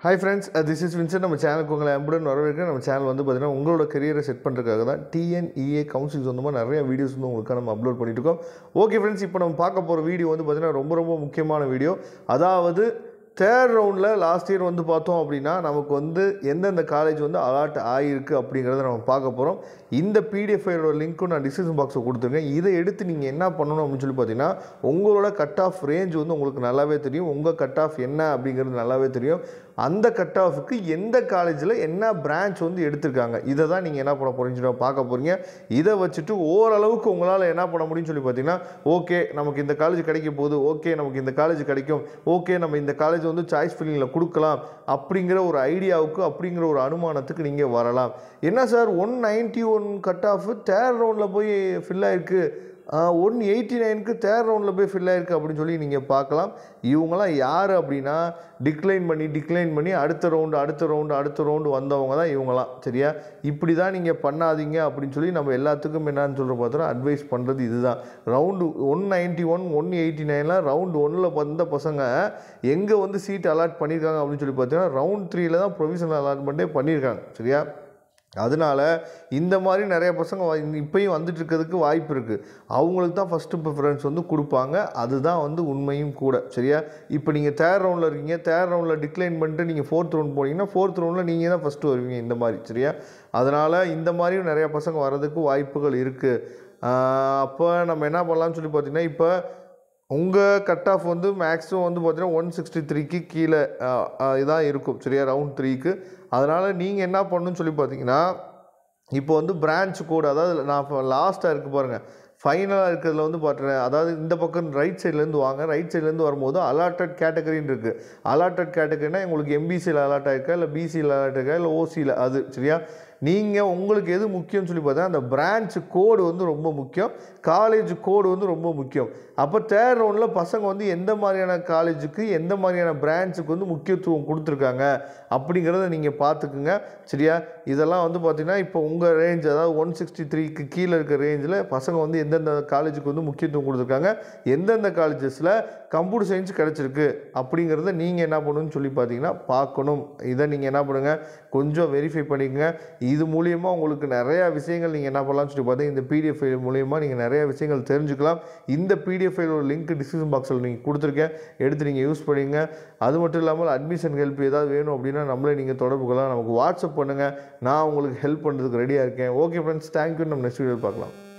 hi friends this is Vincent நம்ம சேனலுக்கு உங்களை அன்புடன் வரவேற்க நம்ம சேனல் வந்து பார்த்தீங்கன்னா உங்களோட கரியரை செட் பண்ணுறதுக்காக தான் டிஎன்இஏ கவுன்சில் சொந்தமாக நிறைய வீடியோஸ் வந்து உங்களுக்கு நம்ம அப்லோட் பண்ணிட்டு இருக்கோம் ஓகே ஃப்ரெண்ட்ஸ் இப்போ நம்ம பார்க்க போகிற வீடியோ வந்து பார்த்தீங்கன்னா ரொம்ப ரொம்ப முக்கியமான வீடியோ அதாவது தேர்ட் ரவுண்டில் லாஸ்ட் இயர் வந்து பார்த்தோம் அப்படின்னா நமக்கு வந்து எந்தெந்த காலேஜ் வந்து அலாட் ஆகிருக்கு அப்படிங்கிறத நம்ம பார்க்க போகிறோம் இந்த பிடிஎஃப் ஃபைலோட லிங்க்கும் நான் டிஸ்கிரிப்ஷன் பாக்ஸில் கொடுத்துருக்கேன் இதை எடுத்து நீங்கள் என்ன பண்ணணும் அப்படின்னு சொல்லி பார்த்தீங்கன்னா உங்களோட கட் ஆஃப் ரேஞ்ச் வந்து உங்களுக்கு நல்லாவே தெரியும் உங்கள் கட் ஆஃப் என்ன அப்படிங்கிறது நல்லாவே தெரியும் அந்த கட் ஆஃபுக்கு எந்த காலேஜில் என்ன பிரான்ச் வந்து எடுத்திருக்காங்க இதை தான் நீங்கள் என்ன பண்ண போகிறீங்கன்னு சொல்லி பார்க்க போகிறீங்க இதை வச்சுட்டு ஓரளவுக்கு உங்களால் என்ன பண்ண முடியும்னு சொல்லி பார்த்தீங்கன்னா ஓகே நமக்கு இந்த காலேஜ் கிடைக்க போகுது ஓகே நமக்கு இந்த காலேஜ் கிடைக்கும் ஓகே நம்ம இந்த காலேஜ் வந்து சாய்ஸ் ஃபில்லிங்கில் கொடுக்கலாம் அப்படிங்கிற ஒரு ஐடியாவுக்கு அப்படிங்கிற ஒரு அனுமானத்துக்கு நீங்கள் வரலாம் என்ன sir one ninety one cut off third ரவுண்டில் போய் ஃபில் ஆயிருக்கு ஒன் எயிட்டி நைனுக்கு தேர்ட் ரவுண்டில் போய் ஃபில் ஆயிருக்கு அப்படின்னு சொல்லி நீங்கள் பார்க்கலாம் இவங்களாம் யார் அப்படின்னா டிக்ளைன் பண்ணி டிக்ளைன் பண்ணி அடுத்த ரவுண்டு அடுத்த ரவுண்டு அடுத்த ரவுண்டு வந்தவங்க தான் இவங்களாம் சரியா இப்படி தான் நீங்கள் பண்ணாதீங்க அப்படின்னு சொல்லி நம்ம எல்லாத்துக்கும் என்னன்னு சொல்கிற பார்த்தோன்னா அட்வைஸ் பண்ணுறது இதுதான் round one ninety one one eighty நைனில் ரவுண்டு ஒன்னில் வந்த பசங்க எங்கே வந்து சீட் அலாட் பண்ணியிருக்காங்க அப்படின்னு சொல்லி பார்த்தீங்கன்னா ரவுண்ட் த்ரீல தான் ப்ரொவிஷனல் அலாட்மெண்ட்டே பண்ணியிருக்காங்க சரியா அதனால் இந்த மாதிரி நிறைய பசங்க வ- இப்பயும் வந்துட்டு இருக்கிறதுக்கு வாய்ப்பு இருக்குது அவங்களுக்கு தான் ஃபஸ்ட்டு ப்ரிஃபரன்ஸ் வந்து கொடுப்பாங்க அதுதான் வந்து உண்மையும் கூட சரியா இப்போ நீங்கள் தேர்ட் ரவுண்டில் இருக்கீங்க தேர்ட் ரவுண்டில் டிக்ளைன் பண்ணிட்டு நீங்கள் ஃபோர்த் ரவுண்ட் போனீங்கன்னா ஃபோர்த் ரவுண்டில் நீங்கள் தான் ஃபஸ்ட்டு வருவீங்க இந்த மாதிரி சரியா அதனால் இந்த மாதிரியும் நிறைய பசங்க வர்றதுக்கு வாய்ப்புகள் இருக்குது அப்போ நம்ம என்ன பண்ணலாம்னு சொல்லி பார்த்தீங்கன்னா இப்போ உங்கள் கட் ஆஃப் வந்து மேக்ஸிமம் வந்து பார்த்தீங்கன்னா ஒன் சிக்ஸ்டி த்ரீக்கு கீழே இதான் இருக்கும் சரியா ரவுண்ட் த்ரீக்கு அதனால் நீங்கள் என்ன பண்ணணும்னு சொல்லி பார்த்தீங்கன்னா இப்போ வந்து பிரான்ச் கோடு அதாவது நான் இப்போ லாஸ்ட்டாக இருக்குது பாருங்கள் ஃபைனலாக இருக்கிறதுல வந்து பார்த்தேன் அதாவது இந்த பக்கம் ரைட் சைட்லேருந்து வாங்க ரைட் சைட்லேருந்து வரும்போது அலாட்டட் கேட்டகரின்னு இருக்குது அலாட்டட் கேட்டகரினா உங்களுக்கு எம்பிசியில் அலாட் ஆயிருக்கா இல்லை பிசியில் அலாட் இருக்கா இல்லை ஓசியில் அது சரியா நீங்கள் உங்களுக்கு எது முக்கியம்னு சொல்லி பார்த்தா அந்த பிரான்ச் கோடு வந்து ரொம்ப முக்கியம் காலேஜ் கோடு வந்து ரொம்ப முக்கியம் அப்போ தேர்ட் ரவுண்டில் பசங்க வந்து எந்த மாதிரியான காலேஜுக்கு எந்த மாதிரியான பிரான்ச்சுக்கு வந்து முக்கியத்துவம் கொடுத்துருக்காங்க அப்படிங்கிறத நீங்கள் பார்த்துக்குங்க சரியா இதெல்லாம் வந்து பார்த்தீங்கன்னா இப்போ உங்கள் ரேஞ்ச் அதாவது ஒன் சிக்ஸ்டி த்ரீக்கு கீழே இருக்க ரேஞ்சில் பசங்க வந்து எந்தெந்த காலேஜுக்கு வந்து முக்கியத்துவம் கொடுத்துருக்காங்க எந்தெந்த காலேஜஸில் கம்ப்யூட்டர் சயின்ஸ் கிடச்சிருக்கு அப்படிங்கிறத நீங்கள் என்ன பண்ணணும்னு சொல்லி பார்த்தீங்கன்னா பார்க்கணும் இதை நீங்கள் என்ன பண்ணுங்கள் கொஞ்சம் வெரிஃபை பண்ணிக்கங்க இது மூலியமாக உங்களுக்கு நிறையா விஷயங்கள் நீங்கள் என்ன பண்ணலாம்னு சொல்லி பார்த்தீங்கன்னா இந்த பிடிஎஃப் ஃபைல் மூலியமாக நீங்கள் நிறைய விஷயங்கள் தெரிஞ்சுக்கலாம் இந்த பிடிஎஃப் ஃபைலோட லிங்க் டிஸ்கிரிப்ஷன் பாக்ஸில் நீங்கள் கொடுத்துருக்கேன் எடுத்து நீங்கள் யூஸ் பண்ணிங்க அது மட்டும் இல்லாமல் அட்மிஷன் ஹெல்ப் ஏதாவது வேணும் அப்படின்னா நம்மளே நீங்கள் தொடர்பு கொள்ளலாம் நமக்கு வாட்ஸ்அப் பண்ணுங்கள் நான் உங்களுக்கு ஹெல்ப் பண்ணுறதுக்கு ரெடியாக இருக்கேன் ஓகே ஃப்ரெண்ட்ஸ் தேங்க்யூ நம்ம நெக்ஸ்ட் வீடியோ பார்க்கலாம்